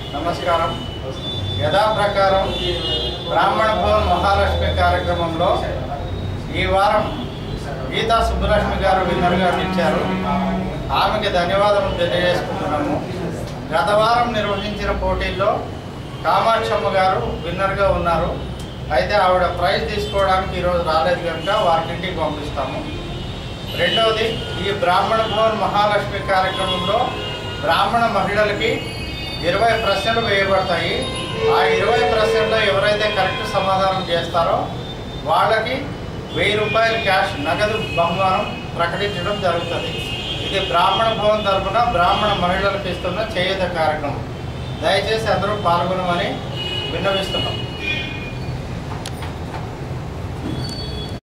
నమస్కారం యథాప్రకారం బ్రాహ్మణ భవన్ మహాలక్ష్మి కార్యక్రమంలో ఈ వారం గీతా సుబ్బలక్ష్మి గారు విన్నర్గా ఇచ్చారు ఆమెకి ధన్యవాదములు తెలియజేసుకుంటున్నాము గత వారం నిర్వహించిన పోటీల్లో కామాక్షమ్మ గారు విన్నర్గా ఉన్నారు అయితే ఆవిడ ప్రైజ్ తీసుకోవడానికి ఈరోజు రాలేదు కనుక వారికి ఇంటికి పంపిస్తాము రెండవది ఈ బ్రాహ్మణ భవన్ మహాలక్ష్మి కార్యక్రమంలో బ్రాహ్మణ మహిళలకి ఇరవై ప్రశ్నలు వేయబడతాయి ఆ ఇరవై ప్రశ్నల్లో ఎవరైతే కరెక్ట్ సమాధానం చేస్తారో వాళ్ళకి వెయ్యి రూపాయల క్యాష్ నగదు బహుమానం ప్రకటించడం జరుగుతుంది ఇది బ్రాహ్మణ భవన్ తరఫున బ్రాహ్మణ మహిళలకు ఇస్తున్న చేయుత కార్యక్రమం దయచేసి అందరూ పాల్గొనమని విన్నవిస్తున్నాం